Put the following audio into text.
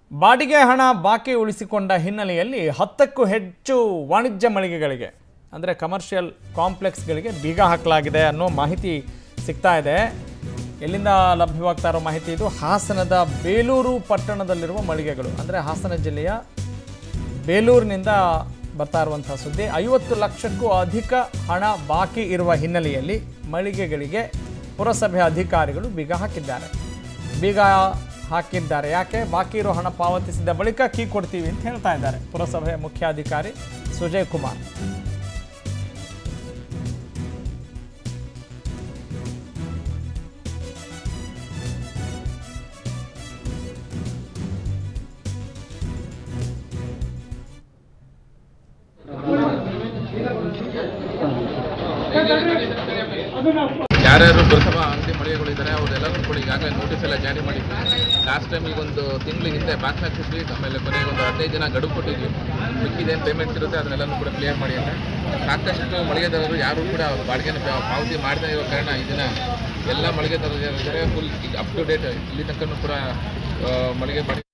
ಬಾಡಿಗೆ ಹಣ ಬಾಕಿ ಉಳಿಸಿಕೊಂಡ ಹಿನ್ನೆಲೆಯಲ್ಲಿ ಹತ್ತಕ್ಕೂ ಹೆಚ್ಚು ವಾಣಿಜ್ಯ ಮಳಿಗೆಗಳಿಗೆ ಅಂದರೆ ಕಮರ್ಷಿಯಲ್ ಕಾಂಪ್ಲೆಕ್ಸ್ಗಳಿಗೆ ಬೀಗ ಹಾಕಲಾಗಿದೆ ಅನ್ನೋ ಮಾಹಿತಿ ಸಿಗ್ತಾ ಇದೆ ಎಲ್ಲಿಂದ ಲಭ್ಯವಾಗ್ತಾ ಇರೋ ಮಾಹಿತಿ ಇದು ಹಾಸನದ ಬೇಲೂರು ಪಟ್ಟಣದಲ್ಲಿರುವ ಮಳಿಗೆಗಳು ಅಂದರೆ ಹಾಸನ ಜಿಲ್ಲೆಯ ಬೇಲೂರಿನಿಂದ ಬರ್ತಾ ಇರುವಂಥ ಸುದ್ದಿ ಐವತ್ತು ಲಕ್ಷಕ್ಕೂ ಅಧಿಕ ಹಣ ಬಾಕಿ ಇರುವ ಹಿನ್ನೆಲೆಯಲ್ಲಿ ಮಳಿಗೆಗಳಿಗೆ ಪುರಸಭೆ ಅಧಿಕಾರಿಗಳು ಬೀಗ ಹಾಕಿದ್ದಾರೆ ಬೀಗ ಹಾಕಿದ್ದಾರೆ ಯಾಕೆ ಬಾಕಿ ಇರೋ ಹಣ ಪಾವತಿಸಿದ ಬಳಿಕ ಕೀ ಕೊಡ್ತೀವಿ ಅಂತ ಹೇಳ್ತಾ ಇದ್ದಾರೆ ಪುರಸಭೆ ಮುಖ್ಯಾಧಿಕಾರಿ ಸುಜಯ್ ಕುಮಾರ್ ಯಾರ್ಯಾರು ಪುರಸಭಾ ಅಂಗಡಿ ಮಳಿಗೆಗಳಿದ್ದಾರೆ ಅವರೆಲ್ಲರೂ ಕೂಡ ಈಗಾಗಲೇ ನೋಟಿಸ್ ಎಲ್ಲ ಜಾರಿ ಮಾಡಿದ್ವಿ ಲಾಸ್ಟ್ ಟೈಮ್ ಈಗ ಒಂದು ತಿಂಗಳ ಹಿಂದೆ ಬ್ಯಾಕ್ ಹಾಕಿದ್ವಿ ಆಮೇಲೆ ಕೊನೆಗೆ ಒಂದು ಹದಿನೈದು ದಿನ ಗಡುವು ಕೊಟ್ಟಿದ್ವಿ ಮಿಕ್ಕಿದೇನು ಪೇಮೆಂಟ್ಸ್ ಇರುತ್ತೆ ಅದನ್ನೆಲ್ಲನೂ ಕೂಡ ಕ್ಲಿಯರ್ ಮಾಡಿ ಅಂತ ಸಾಕಷ್ಟು ಮಳಿಗೆದಾರರು ಯಾರು ಕೂಡ ಬಾಡಿಗೆನ ಪಾ- ಪಾವತಿ ಮಾಡದೇ ಇರೋ ಕಾರಣ ಇದನ್ನ ಎಲ್ಲ ಮಳಿಗೆದಾರರು ಯಾರಿದ್ದಾರೆ ಫುಲ್ ಅಪ್ ಟು ಡೇಟ್ ಇಲ್ಲಿ ತನಕ ಕೂಡ ಆ, ಮಳಿಗೆ ಮಾಡಿ